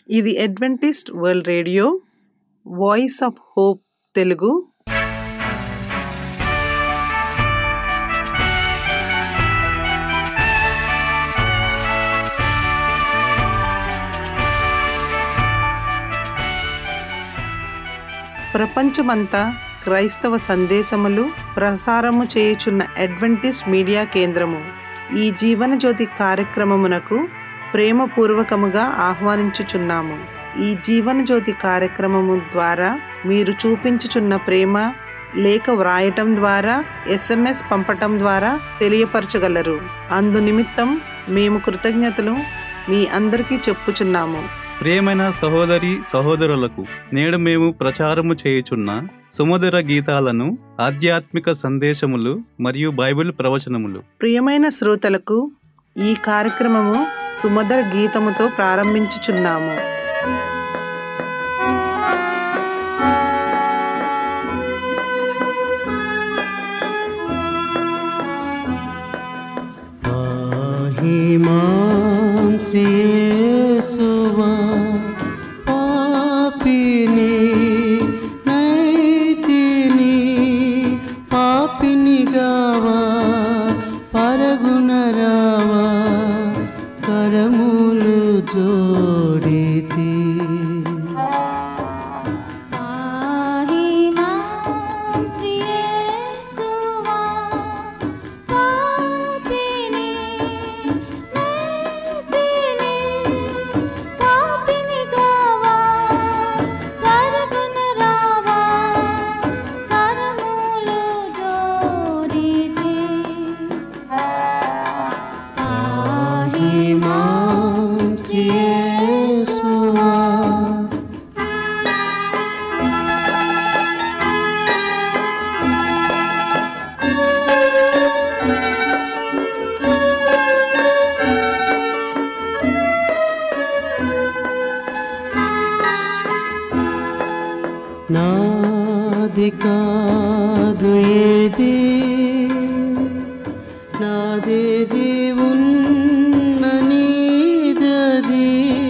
ఇది Adventist world radio voice of hope Telugu ప్రపంచమంతా క్రైస్తవ సందేశములు ప్రసారము చేయుచున్న అడ్వెంటిస్ట్ మీడియా కేంద్రము ఈ జీవనజ్యోతి కార్యక్రమమునకు ప్రేమపూర్వకముగా ఆహ్వానించుచున్నాము ఈ జీవనజ్యోతి కార్యక్రమము ద్వారా మీరు చూపించుచున్న ప్రేమ లేఖ వ్రాయటం ద్వారా ఎస్ఎంఎస్ పంపటం ద్వారా తెలియపరచగలరు అందు నిమిత్తం మేము కృతజ్ఞతలు మీ అందరికీ చెప్పుచున్నాము ప్రియమైన సహోదరి సహోదరులకు నేడు మేము ప్రచారము చేయుచున్న సుమధుర గీతాలను ఆధ్యాత్మిక సందేశములు మరియు బైబిల్ ప్రవచనములు ప్రియమైన శ్రోతలకు ఈ కార్యక్రమము సుమధుర గీతముతో ప్రారంభించుచున్నాము पाहि मां श्रीयेशुवा पापिनि नैतिनि पापिनि गावा పరగుణరావా కరములు జోడితి పాహి మాం శ్రీయేసువా పాపిని నైతిని పాపిని గావా పరగుణ రావా కరములు జోడితి పాహి మాం యేసువా నాది కాదు ఏది నాదేది ఉన్న నీదది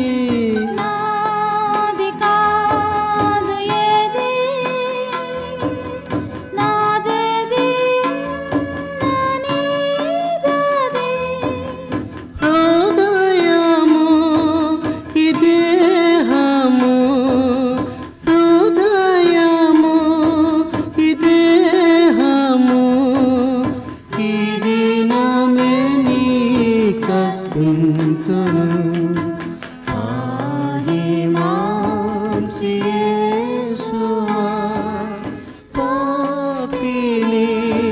నాది కాదు ఏది నాదేది నీదది హృదయము ఈ దేహము హృదయము ఈ దేహము ఈ దినమే నీ కట్టింతును పాహి మాం శ్రీయేసువా పాపిని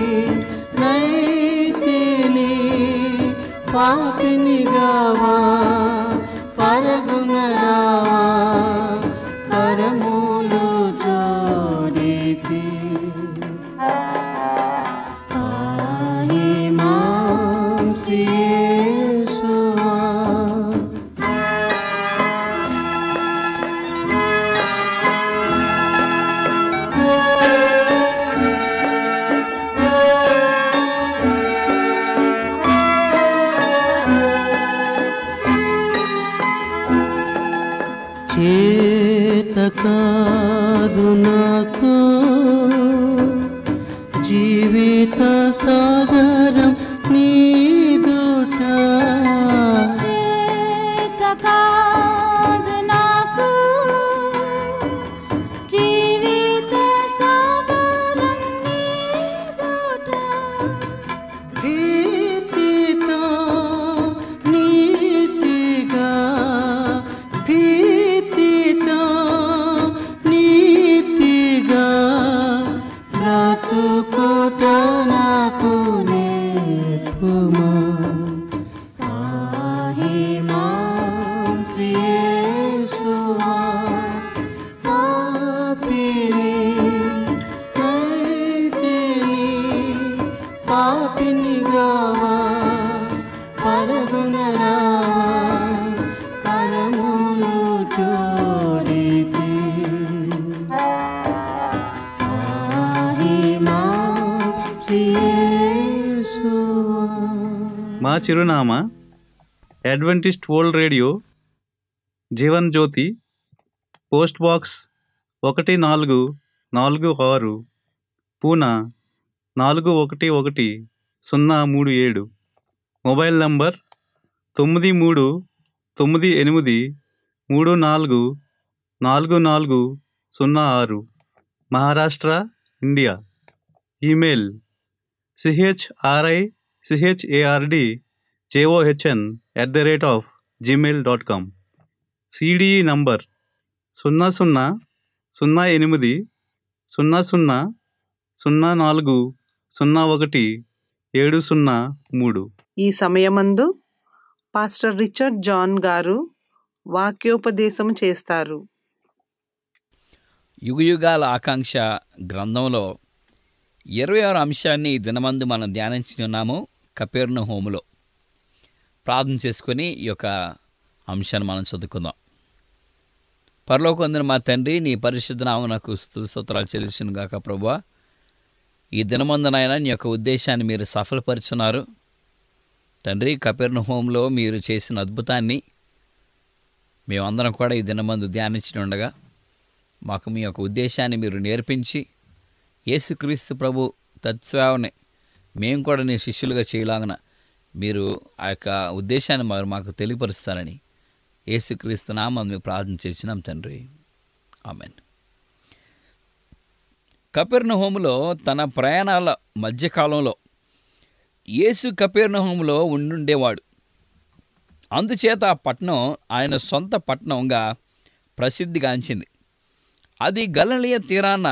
నైతిని పాపిని గావా పరగుణ రావా కరములు జోడితి పాహి మాం శ్రీయేసువా చేత కాదు నాకు జీవిత సాగరం నీదుట చేత కాదు నాకు జీవిత సాగరం నీదోట భీతితో నీతిగా భీతితో నీతిగా బ్రతుకుట నాకు నేర్పుమా పాహి మాం శ్రీయేసువా పాపిని నైతిని పాపిని గావా పరగుణ రావా కరములు జోడితి పాహి మాం శ్రీయేసువా మా చిరునామా Adventist world radio Jeevan Jyothi post box ఒకటి నాలుగు నాలుగు ఆరు పూనా నాలుగు ఒకటి ఒకటి సున్నా మూడు ఏడు మొబైల్ నంబర్ తొమ్మిది మూడు తొమ్మిది ఎనిమిది మూడు నాలుగు నాలుగు నాలుగు సున్నా ఆరు Maharashtra India email C H R I C H A R D J O H N at the rate of Gmail dot com C D E number సున్నా సున్నా సున్నా ఎనిమిది సున్నా సున్నా సున్నా నాలుగు సున్నా ఒకటి ఏడు సున్నా మూడు ఈ సమయమందు పాస్టర్ రిచర్డ్ జాన్ గారు వాక్యోపదేశం చేస్తారు యుగయుగాల ఆకాంక్ష గ్రంథంలో ఇరవై ఆరు అంశాన్ని ఈ దినమందు మనం ధ్యానించున్నాము కపేర్ణ హోములో ప్రార్థన చేసుకొని ఈ యొక్క అంశాన్ని మనం చదువుకుందాం పరలోకొందిన మా తండ్రి నీ పరిశుద్ధ నామనకు స్తుతి స్తోత్రాలు చెల్లించును గాక ప్రభువా ఈ దినమందునైనా నీ యొక్క ఉద్దేశాన్ని మీరు సఫలపరుచున్నారు తండ్రి కపెర్ణ హోంలో మీరు చేసిన అద్భుతాన్ని మేమందరం కూడా ఈ దినమందు ధ్యానించి ఉండగా మాకు మీ యొక్క ఉద్దేశాన్ని మీరు నేర్పించి యేసుక్రీస్తు ప్రభు తత్స్వావని మేము కూడా నీ శిష్యులుగా చేయలాగన మీరు ఆ యొక్క ఉద్దేశాన్ని మరి మాకు తెలియపరుస్తారని యేసుక్రీస్తు నామం మేము ప్రార్థన చేసినాం తండ్రి ఆమెన్ కపెర్ణ హోములో తన ప్రయాణాల మధ్యకాలంలో యేసు కపెర్ణ హోములో ఉండుండేవాడు అందుచేత ఆ పట్టణం ఆయన సొంత పట్టణంగా ప్రసిద్ధిగాంచింది అది గలలియ తీరాన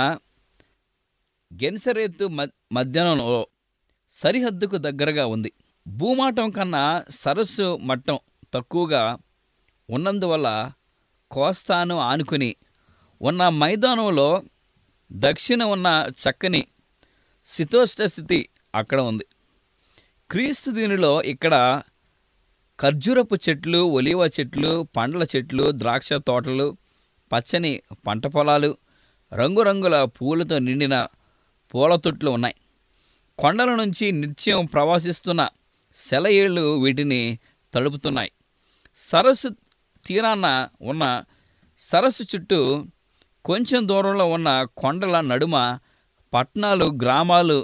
గెన్సరేతు మ- మధ్యాహ్నంలో సరిహద్దుకు దగ్గరగా ఉంది భూమాటం కన్నా సరస్సు మట్టం తక్కువగా ఉన్నందువల్ల కోస్తాను ఆనుకుని ఉన్న మైదానంలో దక్షిణ ఉన్న చక్కని శీతోష్ణ స్థితి అక్కడ ఉంది క్రీస్తు దీనిలో ఇక్కడ ఖర్జూరపు చెట్లు ఒలివ చెట్లు పండ్ల చెట్లు ద్రాక్ష తోటలు పచ్చని పంట పొలాలు రంగురంగుల పూలతో నిండిన పూల తొట్లు ఉన్నాయి కొండల నుంచి నిత్యం ప్రవాసిస్తున్న సెలయేళ్ళు వీటిని తడుపుతున్నాయి సరస్సు తీరాన ఉన్న సరస్సు చుట్టూ కొంచెం దూరంలో ఉన్న కొండల నడుమ పట్టణాలు గ్రామాలు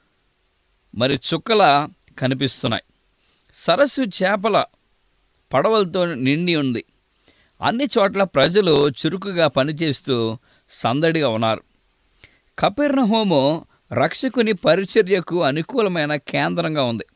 మరి చుక్కల కనిపిస్తున్నాయి సరస్సు చేపల పడవలతో నిండి ఉంది అన్ని చోట్ల ప్రజలు చురుకుగా పనిచేస్తూ సందడిగా ఉన్నారు కపెర్ణ హోము రక్షకుని పరిచర్యకు అనుకూలమైన కేంద్రంగా ఉంది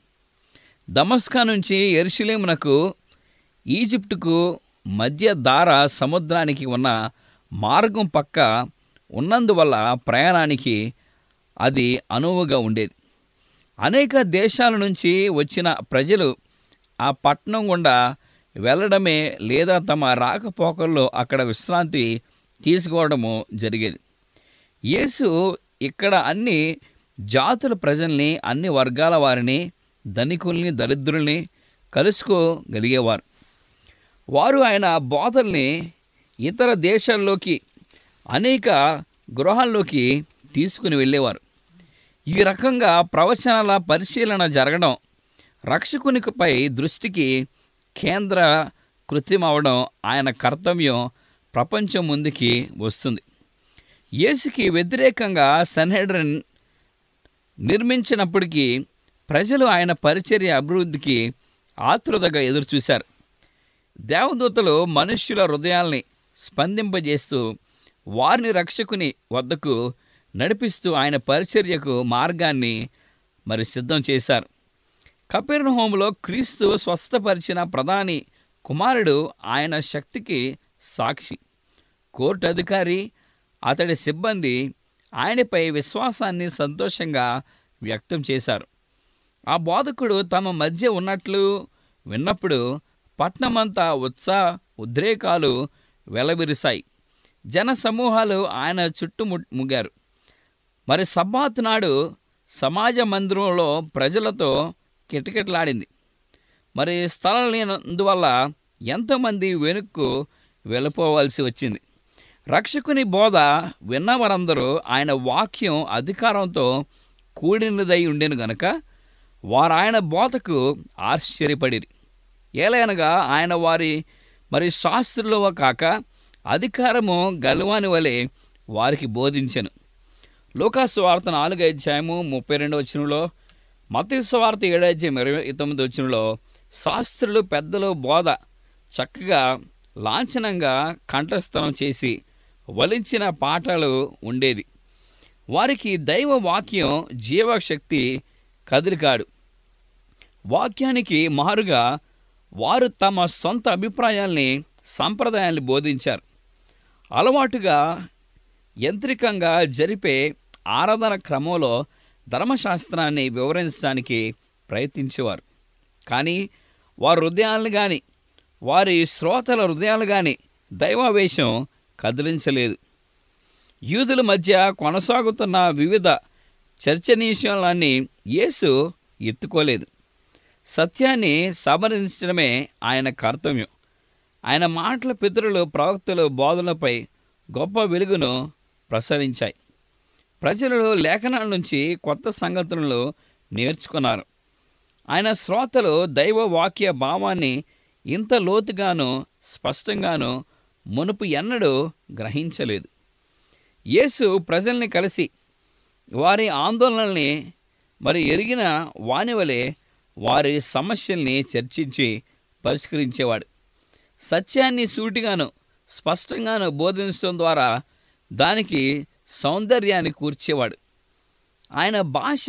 దమస్కా నుంచి ఎరుషులేమునకు ఈజిప్టుకు మధ్య దార సముద్రానికి ఉన్న మార్గం పక్క ఉన్నందువల్ల ప్రయాణానికి అది అనువుగా ఉండేది అనేక దేశాల నుంచి వచ్చిన ప్రజలు ఆ పట్టణం గుండా వెళ్ళడమే లేదా తమ రాకపోకల్లో అక్కడ విశ్రాంతి తీసుకోవడము జరిగేది యేసు ఇక్కడ అన్ని జాతుల ప్రజల్ని అన్ని వర్గాల వారిని ధనికుల్ని దరిద్రుల్ని కలుసుకోగలిగేవారు వారు ఆయన బోధల్ని ఇతర దేశాల్లోకి అనేక గృహాల్లోకి తీసుకుని వెళ్ళేవారు ఈ రకంగా ప్రవచనాల పరిశీలన జరగడం రక్షకునిపై దృష్టికి కేంద్ర కృత్యమవడం ఆయన కర్తవ్యం ప్రపంచం ముందుకి వస్తుంది యేసుకి వ్యతిరేకంగా సన్హెడ్రన్ నిర్మించినప్పటికీ ప్రజలు ఆయన పరిచర్య అభివృద్ధికి ఆతృతగా ఎదురుచూశారు దేవదూతలు మనుష్యుల హృదయాల్ని స్పందింపజేస్తూ వారిని రక్షకుని వద్దకు నడిపిస్తూ ఆయన పరిచర్యకు మార్గాన్ని మరి సిద్ధం చేశారు కపెర్ణ హోములో క్రీస్తు స్వస్థపరిచిన ప్రధాని కుమారుడు ఆయన శక్తికి సాక్షి కోర్టు అధికారి అతడి సిబ్బంది ఆయనపై విశ్వాసాన్ని సంతోషంగా వ్యక్తం చేశారు ఆ బోధకుడు తమ మధ్య ఉన్నట్లు విన్నప్పుడు పట్నమంతా ఉత్సాహ ఉద్రేకాలు వెలవిరిశాయి జన సమూహాలు ఆయన చుట్టుము ముగారు మరి సబ్బాత్ నాడు సమాజ మందిరంలో ప్రజలతో కిటకిటలాడింది మరి స్థలం లేనందువల్ల ఎంతోమంది వెనుక్కు వెళ్ళిపోవాల్సి వచ్చింది రక్షకుని బోధ విన్నవారందరూ ఆయన వాక్యం అధికారంతో కూడినదై ఉండెను గనక వారు ఆయన బోధకు ఆశ్చర్యపడిరి ఏలైనగా ఆయన వారి మరి శాస్త్రులు కాక అధికారము గలవాని వలె వారికి బోధించెను లోకాసు వార్త నాలుగు అధ్యాయము ముప్పై రెండు వచనంలో మతీసు వార్త ఏడు అధ్యాయం ఇరవై తొమ్మిది వచనంలో శాస్త్రులు పెద్దలు బోధ చక్కగా లాంఛనంగా కంఠస్థనం చేసి వలించిన పాఠాలు ఉండేది వారికి దైవ వాక్యం జీవశక్తి కదిలికాడు వాక్యానికి మారుగా వారు తమ సొంత అభిప్రాయాల్ని సంప్రదాయాల్ని బోధించారు అలవాటుగా యంత్రికంగా జరిపే ఆరాధన క్రమంలో ధర్మశాస్త్రాన్ని వివరించడానికి ప్రయత్నించేవారు కానీ వారి హృదయాలను కానీ వారి శ్రోతల హృదయాలు కానీ దైవావేశం కదిలించలేదు యూదుల మధ్య కొనసాగుతున్న వివిధ చర్చనీయాలన్నీ యేసు ఎత్తుకోలేదు సత్యాన్ని సమరించడమే ఆయన కర్తవ్యం ఆయన మాటల పితరులు ప్రవక్తలు బోధనపై గొప్ప వెలుగును ప్రసరించాయి ప్రజలు లేఖనాల నుంచి కొత్త సంగతులను నేర్చుకున్నారు ఆయన శ్రోతలు దైవ వాక్య భావాన్ని ఇంత లోతుగాను స్పష్టంగాను మునుపు ఎన్నడూ గ్రహించలేదు యేసు ప్రజల్ని కలిసి వారి ఆందోళనల్ని మరి ఎరిగిన వాని వలె వారి సమస్యల్ని చర్చించి పరిష్కరించేవాడు సత్యాన్ని సూటిగాను స్పష్టంగాను బోధించడం ద్వారా దానికి సౌందర్యాన్ని కూర్చేవాడు ఆయన భాష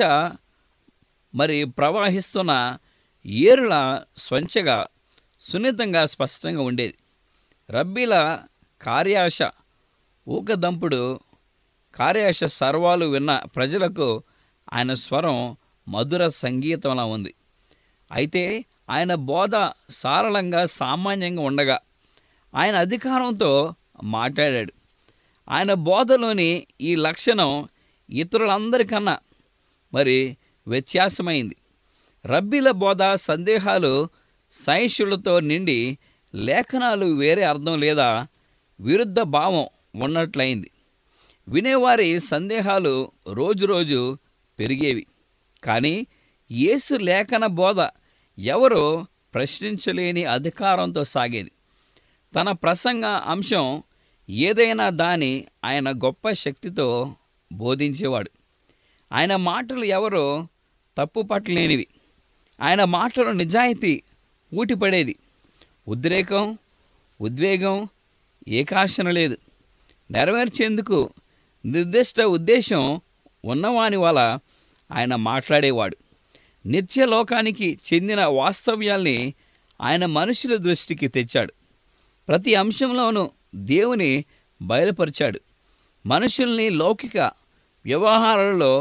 మరి ప్రవహిస్తున్న ఏరుల స్వంచగా సున్నితంగా స్పష్టంగా ఉండేది రబ్బీల కార్యాశ ఊకదంపుడు కార్యాశ సర్వాలు విన్న ప్రజలకు ఆయన స్వరం మధుర సంగీతంలా ఉంది అయితే ఆయన బోధ సారళంగా సామాన్యంగా ఉండగా ఆయన అధికారంతో మాట్లాడాడు ఆయన బోధలోని ఈ లక్షణం ఇతరులందరికన్నా మరి వ్యత్యాసమైంది రబ్బీల బోధ సందేహాలు సైషులతో నిండి లేఖనాలు వేరే అర్థం లేదా విరుద్ధ భావం ఉన్నట్లయింది వినేవారి సందేహాలు రోజురోజు పెరిగేవి కానీ యేసు లేఖన బోధ ఎవరో ప్రశ్నించలేని అధికారంతో సాగేది తన ప్రసంగ అంశం ఏదైనా దాని ఆయన గొప్ప శక్తితో బోధించేవాడు ఆయన మాటలు ఎవరో తప్పు పట్టలేనివి ఆయన మాటలు నిజాయితీ ఊటిపడేది ఉద్రేకం ఉద్వేగం ఏకాశన లేదు నెరవేర్చేందుకు నిర్దిష్ట ఉద్దేశం ఉన్నవాని వల్ల ఆయన మాట్లాడేవాడు నిత్య లోకానికి చెందిన వాస్తవ్యాల్ని ఆయన మనుషుల దృష్టికి తెచ్చాడు ప్రతి అంశంలోనూ దేవుని బయలుపరిచాడు మనుషుల్ని లౌకిక వ్యవహారాలలో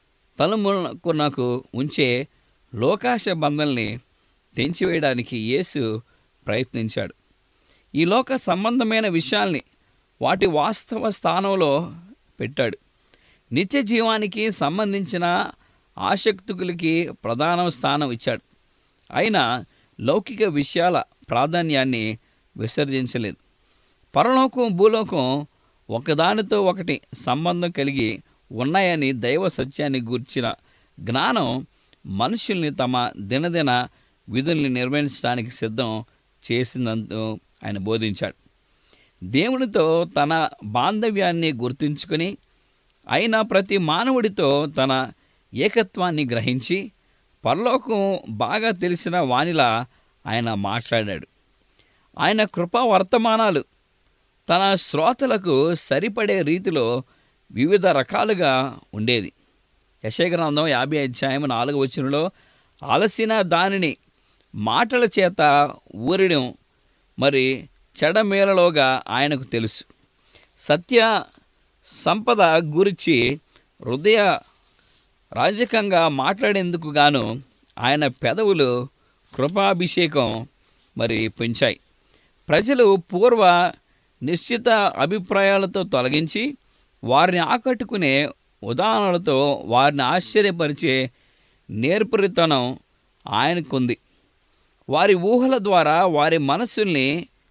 తలమునకు ఉంచే లోకాశ బంధల్ని తెంచివేయడానికి యేసు ప్రయత్నించాడు ఈ లోక సంబంధమైన విషయాల్ని వాటి వాస్తవ స్థానంలో పెట్టాడు నిత్య జీవానికి సంబంధించిన ఆసక్తులకి ప్రధాన స్థానం ఇచ్చాడు అయినా లౌకిక విషయాల ప్రాధాన్యాన్ని విసర్జించలేదు పరలోకం భూలోకం ఒకదానితో ఒకటి సంబంధం కలిగి ఉన్నాయని దైవ సత్యాన్ని గూర్చిన జ్ఞానం మనుషుల్ని తమ దినదిన విధుల్ని నిర్వహించడానికి సిద్ధం చేసిందంటూ ఆయన బోధించాడు దేవునితో తన బాంధవ్యాన్ని గుర్తుంచుకొని అయినా ప్రతి మానవుడితో తన ఏకత్వాన్ని గ్రహించి పరలోకం బాగా తెలిసిన వానిలా ఆయన మాట్లాడాడు ఆయన కృపా వర్తమానాలు తన శ్రోతలకు సరిపడే రీతిలో వివిధ రకాలుగా ఉండేది యశగ్రంథం యాభై అధ్యాయం నాలుగు వచనంలో అలసిన దానిని మాటల చేత ఊరడం మరి చెడమేలలోగా ఆయనకు తెలుసు సత్య సంపద గురించి హృదయ రాజకంగా మాట్లాడేందుకు గాను ఆయన పెదవులు కృపాభిషేకం మరి పెంచాయి ప్రజలు పూర్వ నిశ్చిత అభిప్రాయాలతో తొలగించి వారిని ఆకట్టుకునే ఉదాహరణలతో వారిని ఆశ్చర్యపరిచే నేర్పరితనం ఆయనకుంది వారి ఊహల ద్వారా వారి మనస్సుల్ని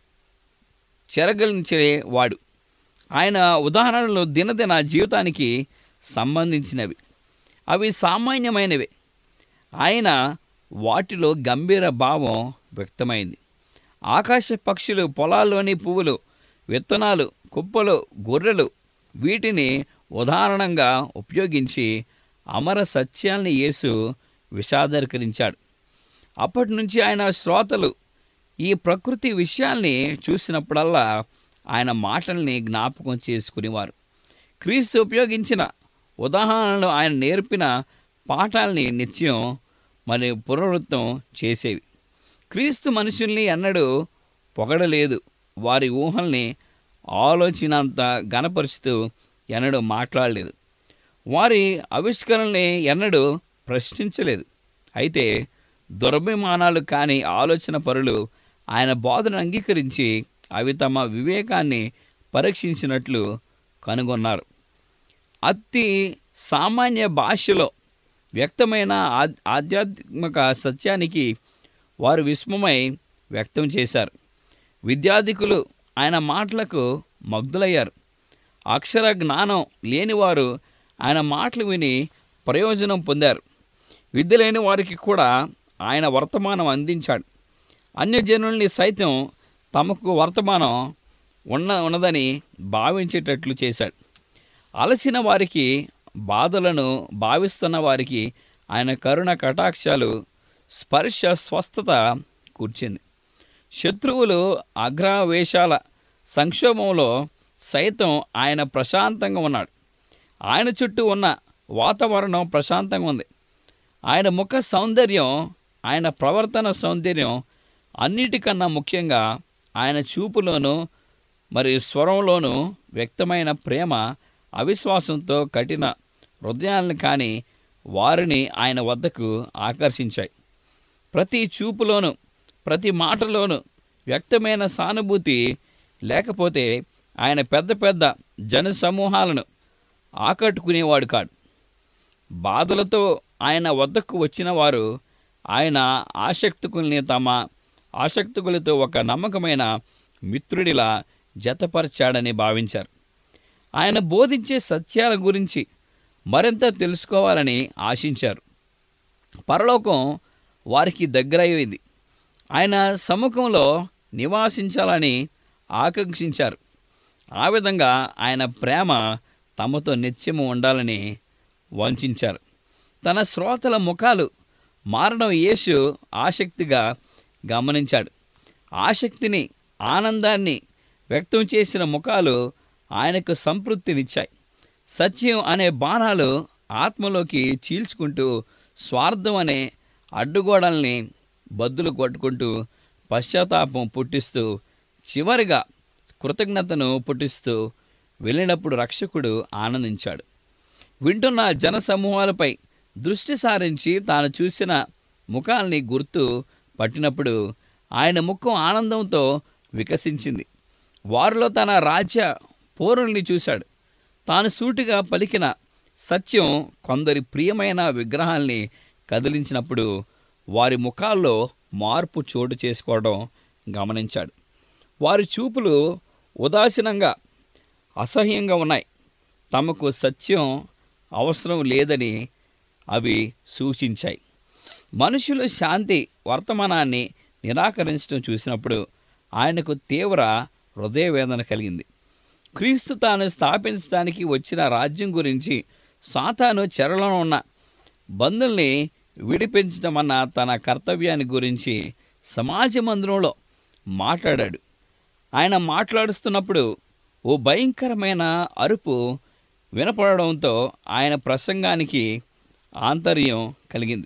చెరగలించేవాడు ఆయన ఉదాహరణలు దినదిన జీవితానికి సంబంధించినవి అవి సామాన్యమైనవే ఆయన వాటిలో గంభీర భావం వ్యక్తమైంది ఆకాశ పక్షులు పొలాల్లోని పువ్వులు విత్తనాలు కుప్పలు గొర్రెలు వీటిని ఉదాహరణంగా ఉపయోగించి అమర సత్యాల్ని యేసు విషాదీకరించాడు అప్పటి నుంచి ఆయన శ్రోతలు ఈ ప్రకృతి విషయాల్ని చూసినప్పుడల్లా ఆయన మాటల్ని జ్ఞాపకం చేసుకునేవారు క్రీస్తు ఉపయోగించిన ఉదాహరణలు ఆయన నేర్పిన పాఠాల్ని నిత్యం మరి పునరుత్తం చేసేవి క్రీస్తు మనుషుల్ని ఎన్నడూ పొగడలేదు వారి ఊహల్ని ఆలోచనంత గనపరుస్తూ ఎన్నడూ మాట్లాడలేదు వారి ఆవిష్కరణల్ని ఎన్నడూ ప్రశ్నించలేదు అయితే దురభిమానాలు కాని ఆలోచన పరులు ఆయన బోధన అంగీకరించి అవి తమ వివేకాన్ని పరీక్షించినట్లు కనుగొన్నారు అతి సామాన్య భాషలో వ్యక్తమైన ఆద్- ఆధ్యాత్మిక సత్యానికి వారు విస్మమై వ్యక్తం చేశారు విద్యార్థికులు ఆయన మాటలకు మగ్ధులయ్యారు అక్షర జ్ఞానం లేనివారు ఆయన మాటలు విని ప్రయోజనం పొందారు విద్య లేని వారికి కూడా ఆయన వర్తమానం అందించాడు అన్యజనుల్ని సైతం తమకు వర్తమానం ఉన్న ఉన్నదని భావించేటట్లు చేశాడు అలసిన వారికి బాధలను భావిస్తున్న వారికి ఆయన కరుణ కటాక్షాలు స్పర్శ స్వస్థత కూర్చింది శత్రువులు అగ్రవేశాల సంక్షోభంలో సైతం ఆయన ప్రశాంతంగా ఉన్నాడు ఆయన చుట్టూ ఉన్న వాతావరణం ప్రశాంతంగా ఉంది ఆయన ముఖ సౌందర్యం ఆయన ప్రవర్తన సౌందర్యం అన్నిటికన్నా ముఖ్యంగా ఆయన చూపులోను మరి స్వరంలోనూ వ్యక్తమైన ప్రేమ అవిశ్వాసంతో కఠిన హృదయాలను కానీ వారిని ఆయన వద్దకు ఆకర్షించాయి ప్రతి చూపులోను ప్రతి మాటలోను వ్యక్తమైన సానుభూతి లేకపోతే ఆయన పెద్ద పెద్ద జన సమూహాలను ఆకట్టుకునేవాడు కాడు బాధలతో ఆయన వద్దకు వచ్చిన వారు ఆయన ఆసక్తికుల్ని తమ ఆసక్తికులతో ఒక నమ్మకమైన మిత్రుడిలా జతపరిచాడని భావించారు ఆయన బోధించే సత్యాల గురించి మరింత తెలుసుకోవాలని ఆశించారు పరలోకం వారికి దగ్గరయ్యింది ఆయన సముఖంలో నివాసించాలని ఆకాంక్షించారు ఆ విధంగా ఆయన ప్రేమ తమతో నిత్యము ఉండాలని వంచారు తన శ్రోతల ముఖాలు మారడం యేసు ఆసక్తిగా గమనించాడు ఆసక్తిని ఆనందాన్ని వ్యక్తం చేసిన ముఖాలు ఆయనకు సంతృప్తినిచ్చాయి సత్యం అనే బాణాలు ఆత్మలోకి చీల్చుకుంటూ స్వార్థం అనే అడ్డుగోడల్ని బద్దులు కొట్టుకుంటూ పశ్చాత్తాపం పుట్టిస్తూ చివరిగా కృతజ్ఞతను పుట్టిస్తూ వెళ్ళినప్పుడు రక్షకుడు ఆనందించాడు వింటున్న జన సమూహాలపై దృష్టి సారించి తాను చూసిన ముఖాల్ని గుర్తు పట్టినప్పుడు ఆయన ముఖం ఆనందంతో వికసించింది వారిలో తన రాజ్య పౌరుల్ని చూశాడు తాను సూటిగా పలికిన సత్యం కొందరి ప్రియమైన విగ్రహాల్ని కదిలించినప్పుడు వారి ముఖాల్లో మార్పు చోటు చేసుకోవడం గమనించాడు వారి చూపులు ఉదాసీనంగా అసహ్యంగా ఉన్నాయి తమకు సత్యం అవసరం లేదని అవి సూచించాయి మనుషులు శాంతి వర్తమానాన్ని నిరాకరించడం చూసినప్పుడు ఆయనకు తీవ్ర హృదయవేదన కలిగింది క్రీస్తు తాను స్థాపించడానికి వచ్చిన రాజ్యం గురించి సాతాను చెరలో ఉన్న బంధుల్ని విడిపించడం అన్న తన కర్తవ్యాన్ని గురించి సమాజ మందిరంలో మాట్లాడాడు ఆయన మాట్లాడుతున్నప్పుడు ఓ భయంకరమైన అరుపు వినపడడంతో ఆయన ప్రసంగానికి ఆంతర్యం కలిగింది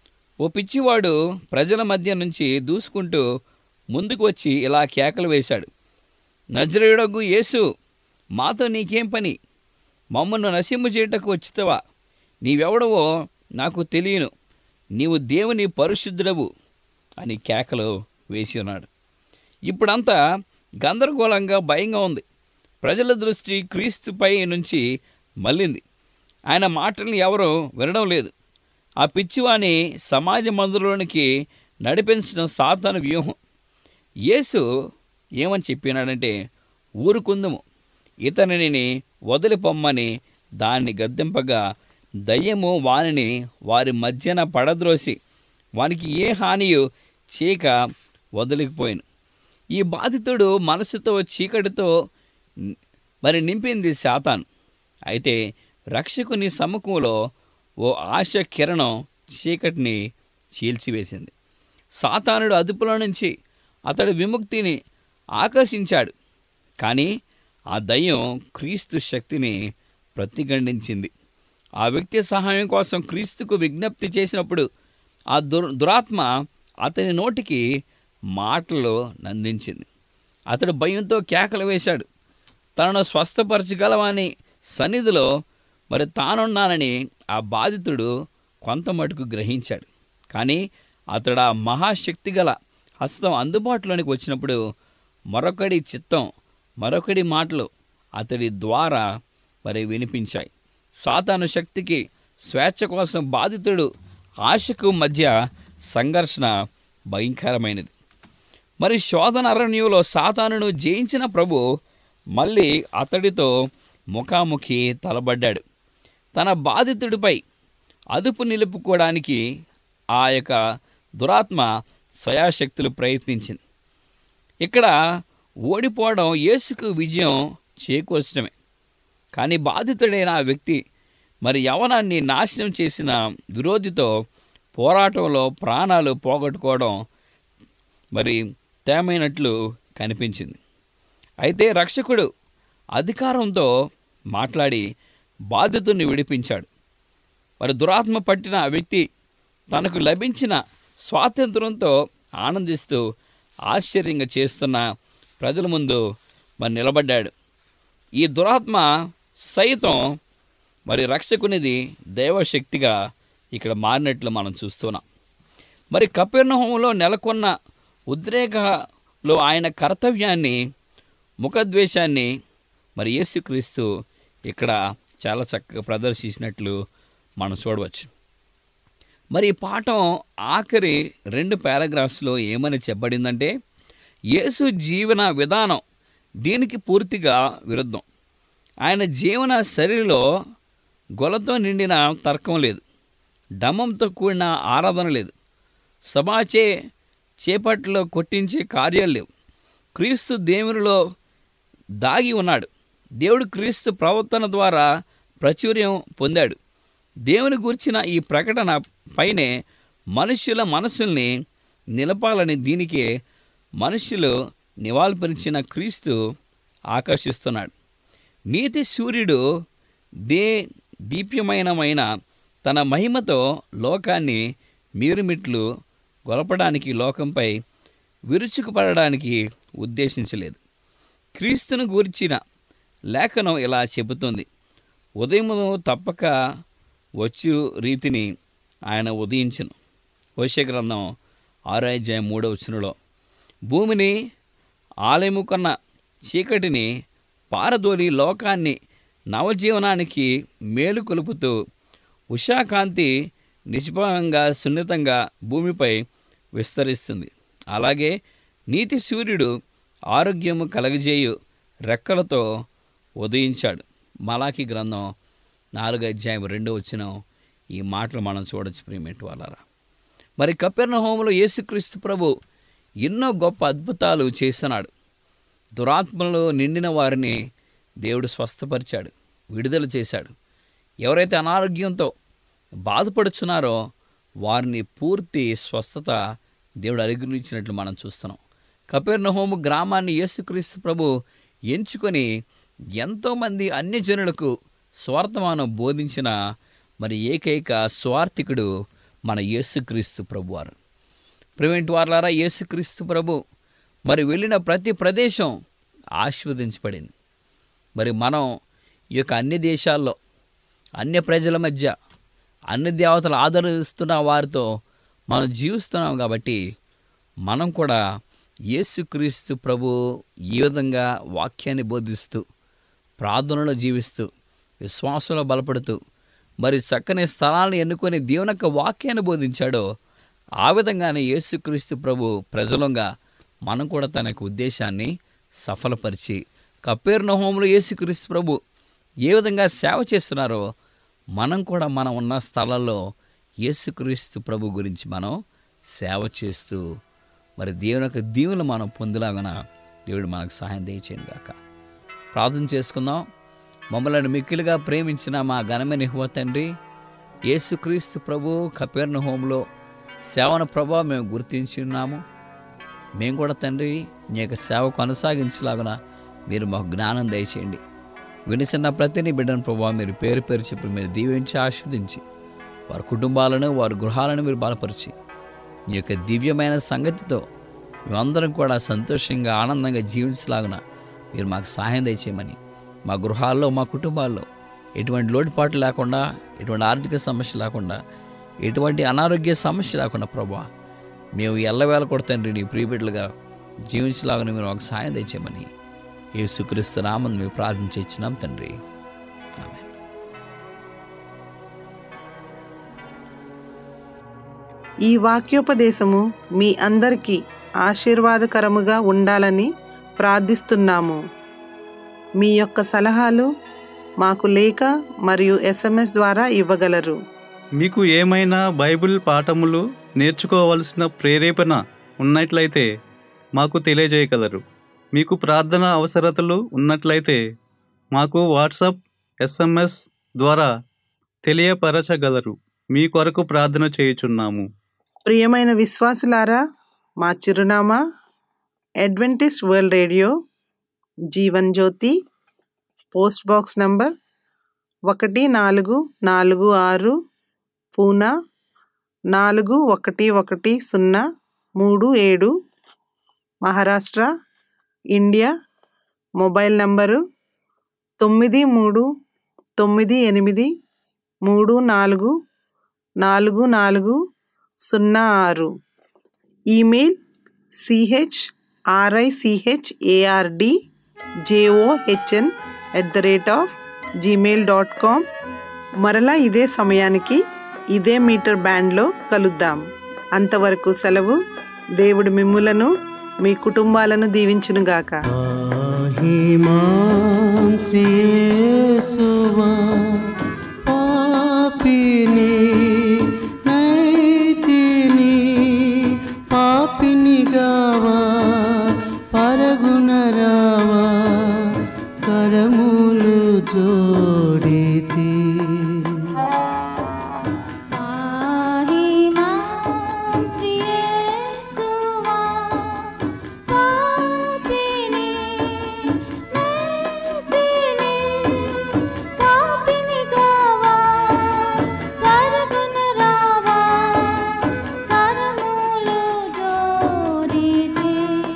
ఓ పిచ్చివాడు ప్రజల మధ్య నుంచి దూసుకుంటూ ముందుకు వచ్చి ఇలా కేకలు వేశాడు నజరేయుడగు యేసు మాతో నీకేం పని మమ్మల్ని నశింపు చేయటకు వచ్చితవా నీవెవడవో నాకు తెలియను నీవు దేవుని పరిశుద్ధుడవు అని కేకలు వేసి ఉన్నాడు ఇప్పుడంతా గందరగోళంగా భయంగా ఉంది ప్రజల దృష్టి క్రీస్తుపై నుంచి మళ్ళింది ఆయన మాటల్ని ఎవరూ వినడం లేదు ఆ పిచ్చివాని సమాజ మందులోనికి నడిపించడం సాతాను వ్యూహం యేసు ఏమని చెప్పినాడంటే ఊరుకుందుము ఇతనిని వదిలిపొమ్మని దాన్ని గద్దెంపగా దయ్యము వానిని వారి మధ్యన పడద్రోసి వానికి ఏ హానియు చేయక వదిలిపోయాను ఈ బాధితుడు మనసుతో చీకటితో ని- మరి నింపింది శాతాన్ అయితే రక్షకుని సముఖంలో ఓ ఆశ కిరణం చీకటిని చీల్చివేసింది సాతానుడు అదుపులో నుంచి అతడి విముక్తిని ఆకర్షించాడు కానీ ఆ దయ్యం క్రీస్తు శక్తిని ప్రతిఖండించింది ఆ వ్యక్తి సహాయం కోసం క్రీస్తుకు విజ్ఞప్తి చేసినప్పుడు ఆ దుర్ దురాత్మ అతని నోటికి మాటలు నందించింది అతడు భయంతో కేకలు వేశాడు తనను స్వస్థపరచగలవని సన్నిధిలో మరి తానున్నానని ఆ బాధితుడు కొంత మటుకు గ్రహించాడు కానీ అతడు ఆ మహాశక్తి గల హస్తం అందుబాటులోనికి వచ్చినప్పుడు మరొకడి చిత్తం మరొకడి మాటలు అతడి ద్వారా మరి వినిపించాయి సాతాను శక్తికి స్వేచ్ఛ కోసం బాధితుడు ఆశకు మధ్య సంఘర్షణ భయంకరమైనది మరి శోధన అరణ్యంలో సాతానును జయించిన ప్రభు మళ్ళీ అతడితో ముఖాముఖి తలబడ్డాడు తన బాధితుడిపై అదుపు నిలుపుకోవడానికి ఆ యొక్క దురాత్మ స్వయాశక్తులు ప్రయత్నించింది ఇక్కడ ఓడిపోవడం యేసుకు విజయం చేకూర్చడమే కానీ బాధితుడైన ఆ వ్యక్తి మరి యవనాన్ని నాశనం చేసిన విరోధితో పోరాటంలో ప్రాణాలు పోగొట్టుకోవడం మరి తేమైనట్లు కనిపించింది అయితే రక్షకుడు అధికారంతో మాట్లాడి బాధితుడిని విడిపించాడు మరి దురాత్మ పట్టిన ఆ వ్యక్తి తనకు లభించిన స్వాతంత్రంతో ఆనందిస్తూ ఆశ్చర్యంగా చేస్తున్న ప్రజల ముందు మరి నిలబడ్డాడు ఈ దురాత్మ సైతం మరి రక్షకునిది దైవశక్తిగా ఇక్కడ మారినట్లు మనం చూస్తున్నాం మరి కపెర్నహోంలో నెలకొన్న ఉద్రేకలో ఆయన కర్తవ్యాన్ని ముఖద్వేషాన్ని మరి యేసుక్రీస్తు ఇక్కడ చాలా చక్కగా ప్రదర్శించినట్లు మనం చూడవచ్చు మరి ఈ పాఠం ఆఖరి రెండు పారాగ్రాఫ్స్లో ఏమని చెప్పబడిందంటే యేసు జీవన విధానం దీనికి పూర్తిగా విరుద్ధం ఆయన జీవన శైలిలో గొలతో నిండిన తర్కం లేదు డమ్మంతో కూడిన ఆరాధన లేదు సమాచే చేపట్లో కొట్టించే కార్యాలు లేవు క్రీస్తు దేవునిలో దాగి ఉన్నాడు దేవుడు క్రీస్తు ప్రవర్తన ద్వారా ప్రాచుర్యం పొందాడు దేవుని గురించిన ఈ ప్రకటన పైనే మనుష్యుల మనసుల్ని నిలపాలని దీనికే మనుష్యులు నివాళుపరిచిన క్రీస్తు ఆకర్షిస్తున్నాడు నీతి సూర్యుడు దే దీప్యమైనమైన తన మహిమతో లోకాన్ని మీరుమిట్లు గొలపడానికి లోకంపై విరుచుకుపడడానికి ఉద్దేశించలేదు క్రీస్తును గూర్చిన లేఖనం ఇలా చెబుతుంది ఉదయము తప్పక వచ్చు రీతిని ఆయన ఉదయించును హోషే గ్రంథం ఆరో అధ్యాయం మూడో వచనంలో భూమిని ఆలయము కన్న చీకటిని పారదోలి లోకాన్ని నవజీవనానికి మేలు కొలుపుతూ ఉషాకాంతి నిష్పంగా సున్నితంగా భూమిపై విస్తరిస్తుంది అలాగే నీతి సూర్యుడు ఆరోగ్యము కలగజేయు రెక్కలతో ఉదయించాడు మలాకి గ్రంథం నాలుగు అధ్యాయం రెండో వచ్చిన ఈ మాటలు మనం చూడొచ్చు ప్రియమేంటి వాళ్ళరా మరి కపెర్ణ హోములో యేసుక్రీస్తు ప్రభు ఎన్నో గొప్ప అద్భుతాలు చేస్తున్నాడు దురాత్మలో నిండిన వారిని దేవుడు స్వస్థపరిచాడు విడుదల చేశాడు ఎవరైతే అనారోగ్యంతో బాధపడుచున్నారో వారిని పూర్తి స్వస్థత దేవుడు అనుగ్రహించినట్లు మనం చూస్తున్నాం కపెర్నహోము గ్రామాన్ని యేసుక్రీస్తు ప్రభు ఎంచుకొని ఎంతోమంది అన్యజనులకు స్వార్థమానం బోధించిన మరి ఏకైక స్వార్థికుడు మన యేసుక్రీస్తు ప్రభువారు ప్రివెంట్ వార్లారా యేసుక్రీస్తు ప్రభు మరి వెళ్ళిన ప్రతి ప్రదేశం ఆశీర్వదించబడింది మరి మనం ఈ యొక్క అన్ని దేశాల్లో అన్య ప్రజల మధ్య అన్ని దేవతలు ఆదరిస్తున్న వారితో మనం జీవిస్తున్నాం కాబట్టి మనం కూడా యేసుక్రీస్తు ప్రభు ఈ విధంగా వాక్యాన్ని బోధిస్తూ ప్రార్థనలో జీవిస్తూ విశ్వాసంలో బలపడుతూ మరి చక్కని స్థలాలను ఎన్నుకొని దేవుని యొక్క వాక్యాన్ని బోధించాడో ఆ విధంగానే యేసుక్రీస్తు ప్రభు ప్రజలంగా మనం కూడా తన యొక్క ఉద్దేశాన్ని సఫలపరిచి కపేర్ణ హోములు యేసుక్రీస్తు ప్రభు ఏ విధంగా సేవ చేస్తున్నారో మనం కూడా మనం ఉన్న స్థలాల్లో యేసుక్రీస్తు ప్రభు గురించి మనం సేవ చేస్తూ మరి దేవుని యొక్క దీవులు మనం పొందేలాగన దేవుడు మనకు సహాయం దయచేయండి గాక ప్రార్థన చేసుకుందాం మమ్మల్ని మిక్కిలిగా ప్రేమించిన మా ఘనమైన హువ తండ్రి యేసుక్రీస్తు ప్రభు కపెర్ణ హోంలో సేవన ప్రభావ మేము గుర్తించి ఉన్నాము మేము కూడా తండ్రి నీ యొక్క సేవ కొనసాగించలాగున మీరు మాకు జ్ఞానం దయచేయండి వినిసిన ప్రతిని బిడ్డను ప్రభావ మీరు పేరు పేరు చెప్పి మీరు దీవించి ఆస్వాదించి వారి కుటుంబాలను వారి గృహాలను మీరు బలపరిచి నీ యొక్క దివ్యమైన సంగతితో మేమందరం కూడా సంతోషంగా ఆనందంగా జీవించలాగున మీరు మాకు సహాయం దయచేయమని మా గృహాల్లో మా కుటుంబాల్లో ఎటువంటి లోటుపాటు లేకుండా ఎటువంటి ఆర్థిక సమస్య లేకుండా ఎటువంటి అనారోగ్య సమస్య లేకుండా ప్రభా మేము ఎల్లవేళ కూడా తండ్రి నీ ప్రియబిడ్డలుగా జీవించలాగానే మీరు మాకు సహాయం తెచ్చామని యేసుక్రీస్తు నామం మేము ప్రార్థించి ఇచ్చినాం తండ్రి ఆమేన్ ఈ వాక్యోపదేశము మీ అందరికీ ఆశీర్వాదకరముగా ఉండాలని ప్రార్థిస్తున్నాము మీ యొక్క సలహాలు మాకు లేఖ మరియు ఎస్ఎంఎస్ ద్వారా ఇవ్వగలరు మీకు ఏమైనా బైబిల్ పాఠములు నేర్చుకోవలసిన ప్రేరేపణ ఉన్నట్లయితే మాకు తెలియజేయగలరు మీకు ప్రార్థన అవసరతలు ఉన్నట్లయితే మాకు వాట్సాప్ ఎస్ఎంఎస్ ద్వారా తెలియపరచగలరు మీ కొరకు ప్రార్థన చేయుచున్నాము ప్రియమైన విశ్వాసులారా మా చిరునామా Adventist world radio Jeevan Jyothi post box number ఒకటి నాలుగు నాలుగు ఆరు పూనా నాలుగు ఒకటి ఒకటి సున్నా మూడు ఏడు మహారాష్ట్ర ఇండియా మొబైల్ నంబరు తొమ్మిది మూడు తొమ్మిది ఎనిమిది మూడు నాలుగు నాలుగు నాలుగు సున్నా ఆరు email C H R I C H A R D J O H N at the rate of Gmail dot com మరలా ఇదే సమయానికి ఇదే మీటర్ బ్యాండ్లో కలుద్దాం అంతవరకు సెలవు దేవుడు మిమ్ములను మీ కుటుంబాలను దీవించునుగాక పాహి మాం శ్రీయేసువా పాపిని నైతిని పాపిని గావా పరగుణరావా కరములు జోడితి పాహి మాం శ్రీయేసువా పాపిని నైతిని పాపిని గావా పరగుణరావా కరములు జోడితి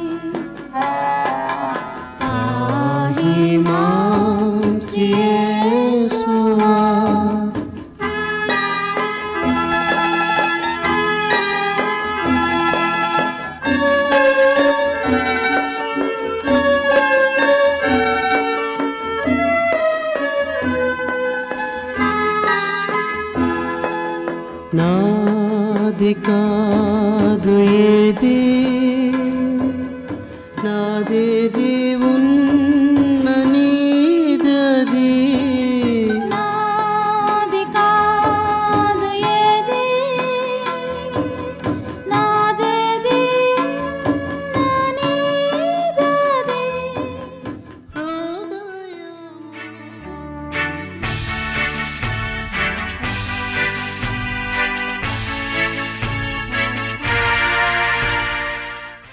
పాహి మాం శ్రీయేసువా నాది కాదు ఏది నాదేది ఉన్న